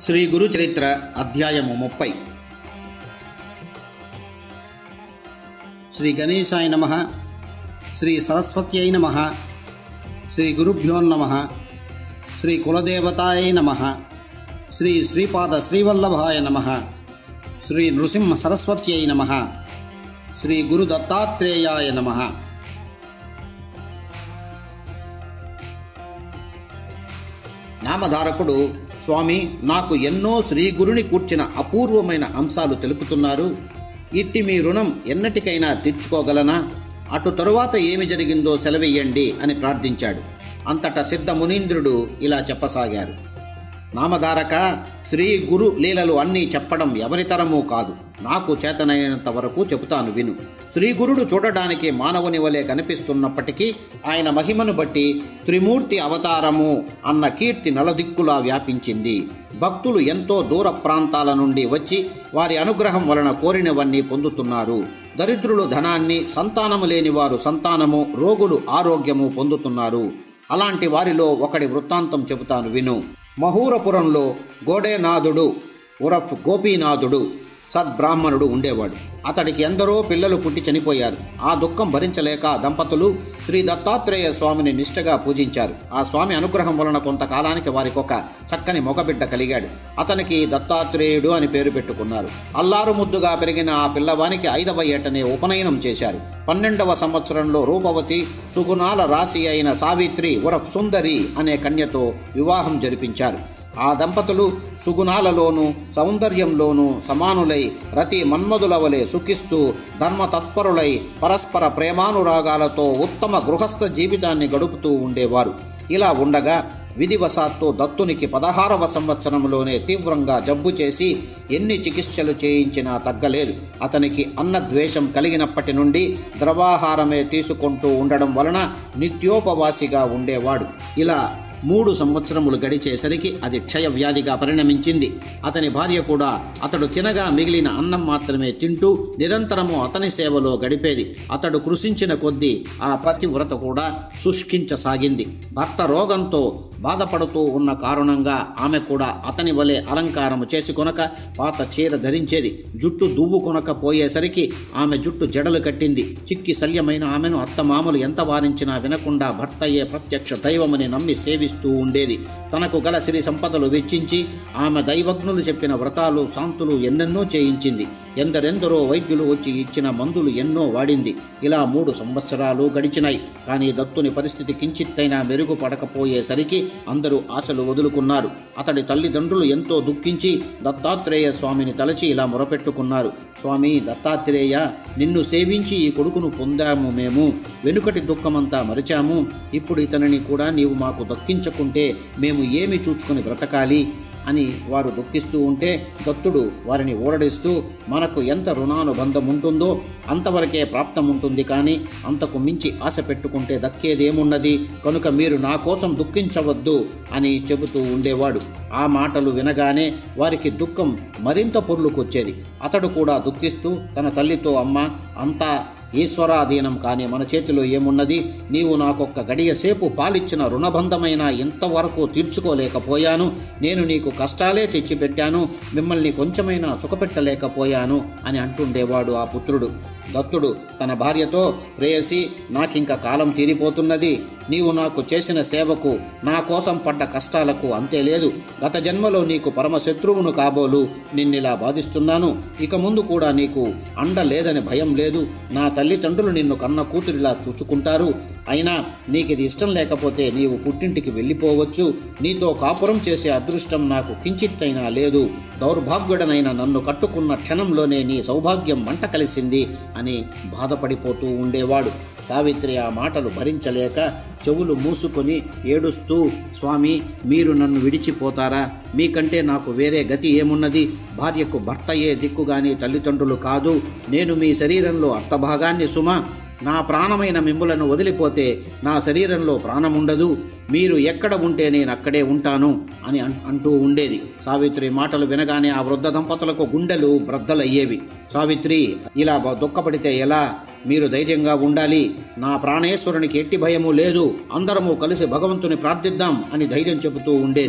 శ్రీ గురు చరిత్ర అధ్యాయము ముప్పై శ్రీ గణేశాయ నమ శ్రీ సరస్వత్యై నమ శ్రీ గురుభ్యో నమ శ్రీ కులదేవతాయ నమ శ్రీ శ్రీపాద శ్రీవల్లభాయ నమ శ్రీ నృసింహ సరస్వత్యై నమ శ్రీ గురు దత్తాత్రేయాయ నమ నామధారకుడు స్వామి నాకు ఎన్నో శ్రీ గురుని కూర్చిన అపూర్వమైన అంశాలు తెలుపుతున్నారు ఇట్టి మీ రుణం ఎన్నటికైనా తీర్చుకోగలనా అటు తరువాత ఏమి జరిగిందో సెలవెయ్యండి అని ప్రార్థించాడు అంతటా సిద్ధ మునీంద్రుడు ఇలా చెప్పసాగారు నామధారక శ్రీ గురు లీలలు అన్నీ చెప్పడం ఎవరితరమూ కాదు నాకు చేతనైనంత వరకు చెబుతాను విను శ్రీ గురుడు చూడడానికి మానవుని వలె కనిపిస్తున్నప్పటికీ ఆయన మహిమను బట్టి త్రిమూర్తి అవతారము అన్న కీర్తి నలదిక్కులా వ్యాపించింది భక్తులు ఎంతో దూర ప్రాంతాల నుండి వచ్చి వారి అనుగ్రహం వలన కోరినవన్నీ పొందుతున్నారు దరిద్రులు ధనాన్ని సంతానము లేని వారు సంతానము రోగులు ఆరోగ్యము పొందుతున్నారు అలాంటి వారిలో ఒకడి వృత్తాంతం చెబుతాను విను మహూరపురంలో గోడేనాథుడు ఉరఫ్ గోపీనాథుడు సద్బ్రాహ్మణుడు ఉండేవాడు అతడికి ఎందరో పిల్లలు పుట్టి చనిపోయారు ఆ దుఃఖం భరించలేక దంపతులు శ్రీ దత్తాత్రేయ స్వామిని నిష్ఠగా పూజించారు ఆ స్వామి అనుగ్రహం వలన కొంతకాలానికి వారికి ఒక చక్కని మొగబిడ్డ కలిగాడు అతనికి దత్తాత్రేయుడు అని పేరు పెట్టుకున్నారు అల్లారు ముద్దుగా పెరిగిన ఆ పిల్లవానికి ఐదవ ఏటనే ఉపనయనం చేశారు పన్నెండవ సంవత్సరంలో రూపవతి సుగుణాల రాశి అయిన సావిత్రి ఉరఫ్ సుందరి అనే కన్యతో వివాహం జరిపించారు ఆ దంపతులు సుగుణాలలోనూ సౌందర్యంలోనూ సమానులై రతి మన్మధుల వలె సుఖిస్తూ ధర్మతత్పరులై పరస్పర ప్రేమానురాగాలతో ఉత్తమ గృహస్థ జీవితాన్ని గడుపుతూ ఉండేవారు ఇలా ఉండగా విధివశాత్తు దత్తునికి పదహారవ సంవత్సరంలోనే తీవ్రంగా జబ్బు చేసి ఎన్ని చికిత్సలు చేయించినా తగ్గలేదు అతనికి అన్నద్వేషం కలిగినప్పటి నుండి ద్రవాహారమే తీసుకుంటూ ఉండడం వలన నిత్యోపవాసిగా ఉండేవాడు ఇలా మూడు సంవత్సరములు గడిచేసరికి అది క్షయ వ్యాధిగా పరిణమించింది అతని భార్య కూడా అతడు తినగా మిగిలిన అన్నం మాత్రమే తింటూ నిరంతరము అతని సేవలో గడిపేది అతడు కృషించిన కొద్దీ ఆ పతివ్రత కూడా శుష్కించసాగింది భర్త రోగంతో బాధపడుతూ ఉన్న కారణంగా ఆమె కూడా అతని వలె అలంకారము చేసుకొనక పాత చీర ధరించేది జుట్టు దువ్వు కొనక పోయేసరికి ఆమె జుట్టు జడలు కట్టింది చిక్కి శల్యమైన ఆమెను అత్తమామలు ఎంత వారించినా వినకుండా భర్తయ్యే ప్రత్యక్ష దైవమని నమ్మి సేవిస్తూ ఉండేది తనకు గల సిరి సంపదలు వెచ్చించి ఆమె దైవజ్ఞులు చెప్పిన వ్రతాలు శాంతులు ఎన్నెన్నో చేయించింది ఎందరెందరో వైద్యులు వచ్చి ఇచ్చిన మందులు ఎన్నో వాడింది ఇలా మూడు సంవత్సరాలు గడిచినాయి కానీ దత్తుని పరిస్థితి కించిత్తైనా మెరుగుపడకపోయేసరికి అందరూ ఆశలు వదులుకున్నారు అతడి తల్లిదండ్రులు ఎంతో దుఃఖించి దత్తాత్రేయ స్వామిని తలచి ఇలా మొరపెట్టుకున్నారు స్వామి దత్తాత్రేయ నిన్ను సేవించి ఈ కొడుకును పొందాము మేము వెనుకటి దుఃఖమంతా మరిచాము ఇప్పుడు ఇతనిని కూడా నీవు మాకు దక్కించకుంటే మేము ఏమి చూచుకుని బ్రతకాలి అని వారు దుఃఖిస్తూ ఉంటే దత్తుడు వారిని ఓరడిస్తూ మనకు ఎంత రుణానుబంధం ఉంటుందో అంతవరకే ప్రాప్తం ఉంటుంది కానీ అంతకు మించి ఆశ పెట్టుకుంటే దక్కేదేమున్నది కనుక మీరు నా కోసం దుఃఖించవద్దు అని చెబుతూ ఉండేవాడు ఆ మాటలు వినగానే వారికి దుఃఖం మరింత పొర్లుకొచ్చేది అతడు కూడా దుఃఖిస్తూ తన తల్లితో అమ్మ అంతా ఈశ్వరాధీనం కానీ మన చేతిలో ఏమున్నది నీవు నాకొక్క గడియ సేపు పాలిచ్చిన రుణబంధమైన ఇంతవరకు తీర్చుకోలేకపోయాను నేను నీకు కష్టాలే తెచ్చిపెట్టాను మిమ్మల్ని కొంచెమైనా సుఖపెట్టలేకపోయాను అని అంటుండేవాడు ఆ పుత్రుడు దత్తుడు తన భార్యతో ప్రేయసి నాకింక కాలం తీరిపోతున్నది నీవు నాకు చేసిన సేవకు నా కోసం పడ్డ కష్టాలకు అంతే లేదు గత జన్మలో నీకు పరమశత్రువును కాబోలు నిన్నిలా బాధిస్తున్నాను ఇక ముందు కూడా నీకు అండ లేదని భయం లేదు నా తల్లిదండ్రులు నిన్ను కన్న కూతురిలా చూచుకుంటారు అయినా నీకు ఇది ఇష్టం లేకపోతే నీవు పుట్టింటికి వెళ్ళిపోవచ్చు నీతో కాపురం చేసే అదృష్టం నాకు కించిత్తైనా లేదు దౌర్భాగ్యుడనైన నన్ను కట్టుకున్న క్షణంలోనే నీ సౌభాగ్యం మంట కలిసింది అని బాధపడిపోతూ ఉండేవాడు సావిత్రి ఆ మాటలు భరించలేక చెవులు మూసుకొని ఏడుస్తూ స్వామి మీరు నన్ను విడిచిపోతారా మీకంటే నాకు వేరే గతి ఏమున్నది భార్యకు భర్తయే దిక్కుగాని తల్లిదండ్రులు కాదు నేను మీ శరీరంలో అర్థభాగాన్ని సుమ నా ప్రాణమైన మిమ్ములను వదిలిపోతే నా శరీరంలో ప్రాణముండదు మీరు ఎక్కడ ఉంటే నేను అక్కడే ఉంటాను అని అన్- అంటూ ఉండేది సావిత్రి మాటలు వినగానే ఆ వృద్ధ దంపతులకు గుండెలు బ్రద్దలయ్యేవి సావిత్రి ఇలా బ- దుఃఖపడితే ఎలా మీరు ధైర్యంగా ఉండాలి నా ప్రాణేశ్వరునికి ఎట్టి భయము లేదు అందరము కలిసి భగవంతుని ప్రార్థిద్దాం అని ధైర్యం చెబుతూ ఉండేది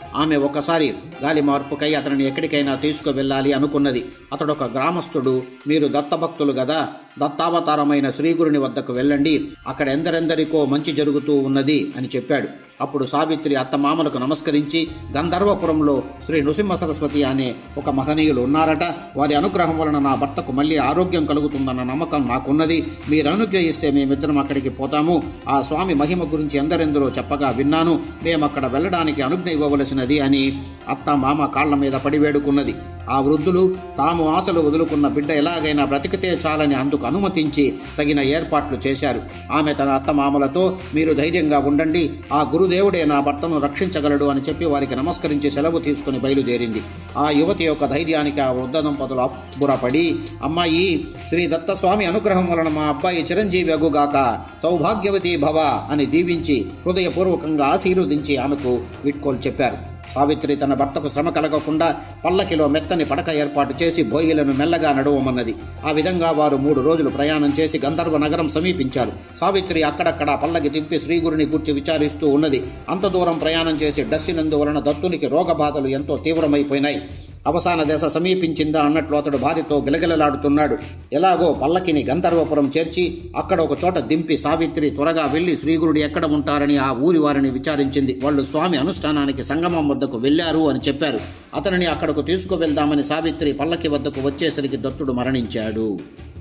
ఆమె ఒకసారి గాలి మార్పుకై అతనిని ఎక్కడికైనా తీసుకువెళ్ళాలి అనుకున్నది అతడు ఒక గ్రామస్తుడు మీరు దత్తభక్తులు గదా దత్తావతారమైన శ్రీగురుని వద్దకు వెళ్ళండి అక్కడ ఎందరెందరికో మంచి జరుగుతూ ఉన్నది అని చెప్పాడు అప్పుడు సావిత్రి అత్తమామలకు నమస్కరించి గంధర్వపురంలో శ్రీ నృసింహ సరస్వతి అనే ఒక మహనీయులు ఉన్నారట వారి అనుగ్రహం వలన నా భర్తకు మళ్ళీ ఆరోగ్యం కలుగుతుందన్న నమ్మకం నాకున్నది మీరు అనుగ్రహిస్తే మేమిద్దరం అక్కడికి పోతాము ఆ స్వామి మహిమ గురించి ఎందరెందరో చెప్పగా విన్నాను మేము అక్కడ వెళ్ళడానికి అనుజ్ఞ ఇవ్వవలసినది అని అత్త మామ కాళ్ల మీద పడి వేడుకున్నది ఆ వృద్ధులు తాము ఆశలు వదులుకున్న బిడ్డ ఎలాగైనా బ్రతికితే చాలని అందుకు అనుమతించి తగిన ఏర్పాట్లు చేశారు ఆమె తన అత్తమామలతో మీరు ధైర్యంగా ఉండండి ఆ గురుదేవుడే నా భర్తను రక్షించగలడు అని చెప్పి వారికి నమస్కరించి సెలవు తీసుకుని బయలుదేరింది ఆ యువతి యొక్క ధైర్యానికి ఆ వృద్ధ దంపతులు అబ్బురపడి అమ్మాయి శ్రీ దత్తస్వామి అనుగ్రహం వలన మా అబ్బాయి చిరంజీవి అగుగాక సౌభాగ్యవతి భవ అని దీవించి హృదయపూర్వకంగా ఆశీర్వదించి ఆమెకు వీడ్కోలు చెప్పారు సావిత్రి తన భర్తకు శ్రమ కలగకుండా పల్లకిలో మెత్తని పడక ఏర్పాటు చేసి బోయిలను మెల్లగా నడవమన్నది ఆ విధంగా వారు మూడు రోజులు ప్రయాణం చేసి గంధర్వ నగరం సమీపించారు సావిత్రి అక్కడక్కడ పల్లకి తింపి శ్రీగురుని కూర్చి విచారిస్తూ ఉన్నది అంత దూరం ప్రయాణం చేసి డస్సినందువలన దత్తునికి రోగబాధలు ఎంతో తీవ్రమైపోయినాయి అవసాన దశ సమీపించిందా అన్నట్లు అతడు భార్యతో గిలగిలలాడుతున్నాడు ఎలాగో పల్లకిని గంధర్వపురం చేర్చి అక్కడ ఒక చోట దింపి సావిత్రి త్వరగా వెళ్లి శ్రీగురుడు ఎక్కడ ఉంటారని ఆ ఊరి వారిని విచారించింది వాళ్ళు స్వామి అనుష్ఠానానికి సంగమం వద్దకు వెళ్లారు అని చెప్పారు అతనిని అక్కడకు తీసుకువెళ్దామని సావిత్రి పల్లకి వద్దకు వచ్చేసరికి దత్తుడు మరణించాడు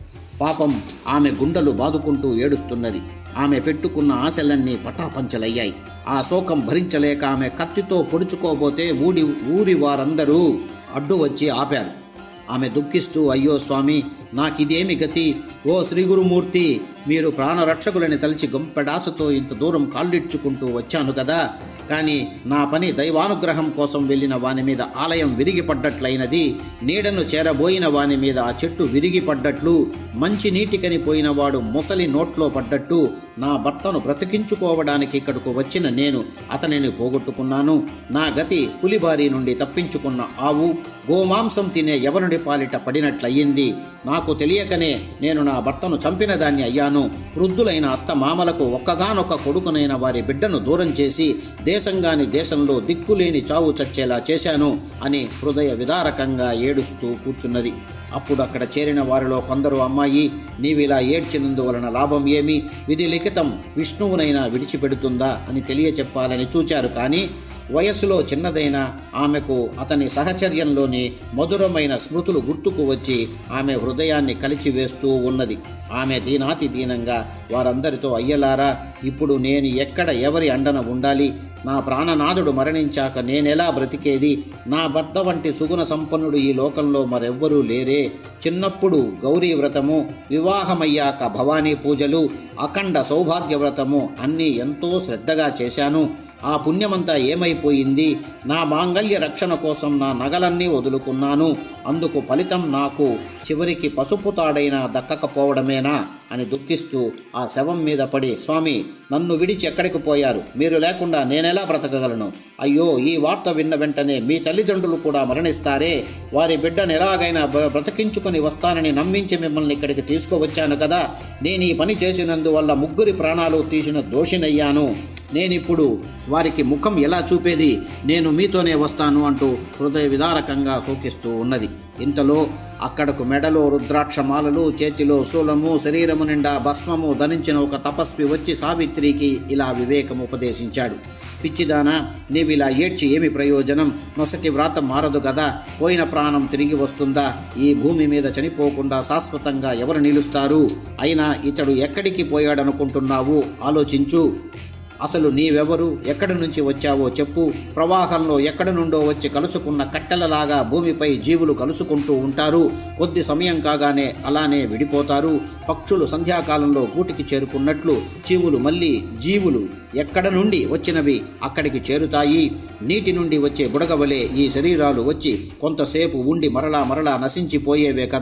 పాపం ఆమె గుండెలు బాదుకుంటూ ఏడుస్తున్నది ఆమె పెట్టుకున్న ఆశలన్నీ పటాపంచలయ్యాయి ఆ శోకం భరించలేక ఆమె కత్తితో పొడుచుకోబోతే ఊడి ఊరి వారందరూ అడ్డు వచ్చి ఆపారు ఆమె దుఃఖిస్తూ అయ్యో స్వామి నాకిదేమి గతి ఓ శ్రీ గురుమూర్తి మీరు ప్రాణరక్షకులని తలిచి గొంపెడాసతో ఇంత దూరం కాళ్ళిడ్చుకుంటూ వచ్చాను కదా కానీ నా పని దైవానుగ్రహం కోసం వెళ్ళిన వాని మీద ఆలయం విరిగిపడ్డట్లయినది నీడను చేరబోయిన వాని మీద ఆ చెట్టు విరిగిపడ్డట్లు మంచి నీటికని పోయినవాడు ముసలి నోట్లో పడ్డట్టు నా భర్తను బ్రతికించుకోవడానికి ఇక్కడకు వచ్చిన నేను అతనిని పోగొట్టుకున్నాను నా గతి పులిబారి నుండి తప్పించుకున్న ఆవు గోమాంసం తినే యవనుడి పాలిట పడినట్లయింది నాకు తెలియకనే నేను నా భర్తను చంపిన దాన్ని అయ్యాను వృద్ధులైన అత్త మామలకు ఒక్కగానొక్క కొడుకునైన వారి బిడ్డను దూరం చేసి దేశంగాని దేశంలో దిక్కులేని చావు చచ్చేలా చేశాను అని హృదయ విదారకంగా ఏడుస్తూ కూర్చున్నది అప్పుడు అక్కడ చేరిన వారిలో కొందరు అమ్మాయి నీవిలా ఏడ్చినందువలన లాభం ఏమి విధి లిఖితం విష్ణువునైనా విడిచిపెడుతుందా అని తెలియచెప్పాలని చూచారు కానీ వయస్సులో చిన్నదైన ఆమెకు అతని సహచర్యంలోని మధురమైన స్మృతులు గుర్తుకు వచ్చి ఆమె హృదయాన్ని కలిచివేస్తూ ఉన్నది ఆమె దీనాతి దీనంగా వారందరితో అయ్యలారా ఇప్పుడు నేను ఎక్కడ ఎవరి అండన ఉండాలి నా ప్రాణనాథుడు మరణించాక నేనెలా బ్రతికేది నా భర్త వంటి సుగుణ సంపన్నుడు ఈ లోకంలో మరెవ్వరూ లేరే చిన్నప్పుడు గౌరీ వ్రతము వివాహమయ్యాక భవానీ పూజలు అఖండ సౌభాగ్య వ్రతము అన్నీ ఎంతో శ్రద్ధగా చేశాను ఆ పుణ్యమంతా ఏమైపోయింది నా మాంగళ్య రక్షణ కోసం నా నగలన్నీ వదులుకున్నాను అందుకు ఫలితం నాకు చివరికి పసుపు తాడైనా దక్కకపోవడమేనా అని దుఃఖిస్తూ ఆ శవం మీద పడి స్వామి నన్ను విడిచి ఎక్కడికి పోయారు మీరు లేకుండా నేనెలా బ్రతకగలను అయ్యో ఈ వార్త విన్న వెంటనే మీ తల్లిదండ్రులు కూడా మరణిస్తారే వారి బిడ్డను ఎలాగైనా బ్ర- బ్రతికించుకొని వస్తానని నమ్మించి మిమ్మల్ని ఇక్కడికి తీసుకువచ్చాను కదా నేను ఈ పని చేసినందువల్ల ముగ్గురి ప్రాణాలు తీసిన దోషినయ్యాను నేనిప్పుడు వారికి ముఖం ఎలా చూపేది నేను మీతోనే వస్తాను అంటూ హృదయ విదారకంగా శోకిస్తూ ఉన్నది ఇంతలో అక్కడకు మెడలో రుద్రాక్షమాలలు చేతిలో శూలము శరీరము నిండా భస్మము ధరించిన ఒక తపస్వి వచ్చి సావిత్రికి ఇలా వివేకం ఉపదేశించాడు పిచ్చిదానా నీవిలా ఏడ్చి ఏమి ప్రయోజనం నొసటి వ్రాత మారదు కదా పోయిన ప్రాణం తిరిగి వస్తుందా ఈ భూమి మీద చనిపోకుండా శాశ్వతంగా ఎవరు నిలుస్తారు అయినా ఇతడు ఎక్కడికి పోయాడనుకుంటున్నావు ఆలోచించు అసలు నీవెవరు ఎక్కడి నుంచి వచ్చావో చెప్పు ప్రవాహంలో ఎక్కడి నుండో వచ్చి కలుసుకున్న కట్టెలలాగా భూమిపై జీవులు కలుసుకుంటూ ఉంటారు కొద్ది సమయం కాగానే అలానే విడిపోతారు పక్షులు సంధ్యాకాలంలో గూటికి చేరుకున్నట్లు జీవులు మళ్ళీ జీవులు ఎక్కడ నుండి వచ్చినవి అక్కడికి చేరుతాయి నీటి నుండి వచ్చే బుడగవలే ఈ శరీరాలు వచ్చి కొంతసేపు ఉండి మరలా మరలా నశించిపోయేవే కదా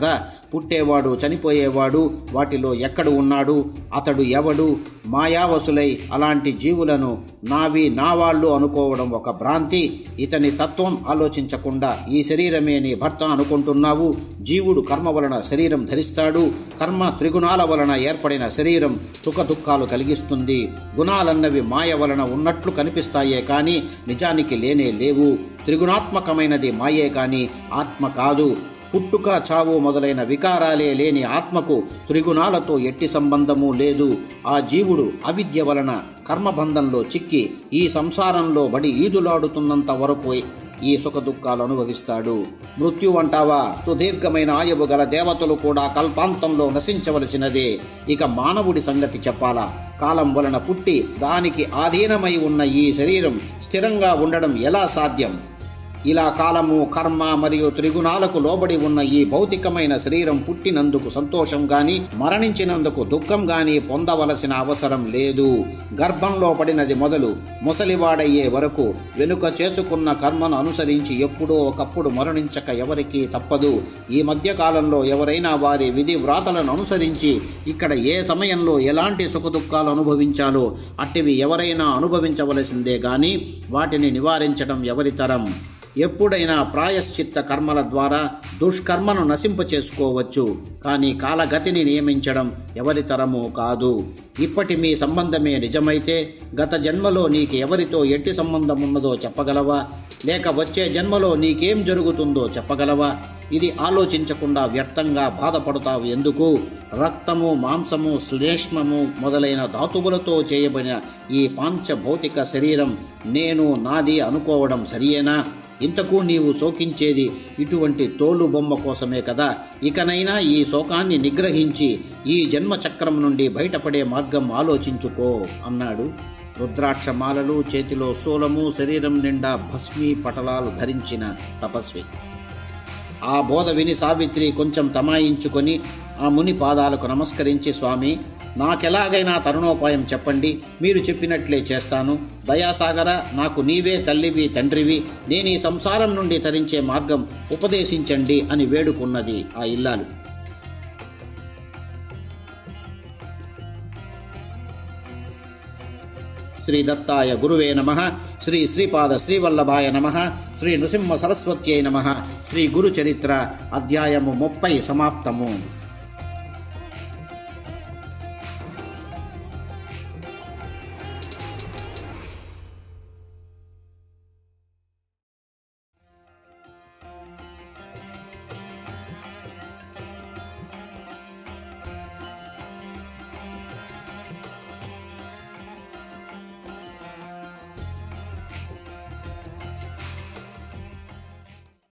పుట్టేవాడు చనిపోయేవాడు వాటిలో ఎక్కడ ఉన్నాడు అతడు ఎవడు మాయావసులై అలాంటి జీవులను నావి నా వాళ్ళు అనుకోవడం ఒక భ్రాంతి ఇతని తత్వం ఆలోచించకుండా ఈ శరీరమే నీ భర్త అనుకుంటున్నావు జీవుడు కర్మ వలన శరీరం ధరిస్తాడు కర్మ త్రిగుణాల వలన ఏర్పడిన శరీరం సుఖ దుఃఖాలు కలిగిస్తుంది గుణాలన్నవి మాయ వలన ఉన్నట్లు కనిపిస్తాయే కానీ నిజానికి లేనే లేవు త్రిగుణాత్మకమైనది మాయే కాని ఆత్మ కాదు పుట్టుక చావు మొదలైన వికారాలే లేని ఆత్మకు త్రిగుణాలతో ఎట్టి సంబంధము లేదు ఆ జీవుడు అవిద్య వలన కర్మబంధంలో చిక్కి ఈ సంసారంలో బడి ఈదులాడుతున్నంత వరకు ఈ సుఖ దుఃఖాలు అనుభవిస్తాడు మృత్యు అంటావా సుదీర్ఘమైన ఆయువు గల దేవతలు కూడా కల్పాంతంలో నశించవలసినదే ఇక మానవుడి సంగతి చెప్పాలా కాలం వలన పుట్టి దానికి ఆధీనమై ఉన్న ఈ శరీరం స్థిరంగా ఉండడం ఎలా సాధ్యం ఇలా కాలము కర్మ మరియు త్రిగుణాలకు లోబడి ఉన్న ఈ భౌతికమైన శరీరం పుట్టినందుకు సంతోషం గాని మరణించినందుకు దుఃఖం గాని పొందవలసిన అవసరం లేదు గర్భంలో పడినది మొదలు ముసలివాడయ్యే వరకు వెనుక చేసుకున్న కర్మను అనుసరించి ఎప్పుడో ఒకప్పుడు మరణించక ఎవరికీ తప్పదు ఈ మధ్య కాలంలో ఎవరైనా వారి విధి వ్రాతలను అనుసరించి ఇక్కడ ఏ సమయంలో ఎలాంటి సుఖదుఖాలు అనుభవించాలో అట్టివి ఎవరైనా అనుభవించవలసిందే గాని వాటిని నివారించడం ఎవరి తరం ఎప్పుడైనా ప్రాయశ్చిత్త కర్మల ద్వారా దుష్కర్మను నశింప చేసుకోవచ్చు కానీ కాలగతిని నియమించడం ఎవరి తరమూ కాదు ఇప్పటి మీ సంబంధమే నిజమైతే గత జన్మలో నీకు ఎవరితో ఎట్టి సంబంధం ఉన్నదో చెప్పగలవా లేక వచ్చే జన్మలో నీకేం జరుగుతుందో చెప్పగలవా ఇది ఆలోచించకుండా వ్యర్థంగా బాధపడతావు ఎందుకు రక్తము మాంసము శ్లేష్మము మొదలైన ధాతువులతో చేయబడిన ఈ పాంచభౌతిక శరీరం నేను నాది అనుకోవడం సరియేనా ఇంతకు నీవు శోకించేది ఇటువంటి తోలు బొమ్మ కోసమే కదా ఇకనైనా ఈ శోకాన్ని నిగ్రహించి ఈ జన్మ చక్రం నుండి బయటపడే మార్గం ఆలోచించుకో అన్నాడు రుద్రాక్షమాలలు చేతిలో శూలము శరీరం నిండా భస్మీ పటలాలు ధరించిన తపస్వి ఆ బోధ విని సావిత్రి కొంచెం తమాయించుకొని ఆ ముని పాదాలకు నమస్కరించి స్వామి నాకెలాగైనా తరుణోపాయం చెప్పండి మీరు చెప్పినట్లే చేస్తాను దయాసాగర నాకు నీవే తల్లివి తండ్రివి నేను ఈ సంసారం నుండి తరించే మార్గం ఉపదేశించండి అని వేడుకున్నది ఆ ఇల్లాలు శ్రీ దత్తాయ గురువే నమ శ్రీ శ్రీపాద శ్రీవల్లభాయ నమ శ్రీ నృసింహ సరస్వత్యై నమ శ్రీ గురు చరిత్ర అధ్యాయము ముప్పై సమాప్తము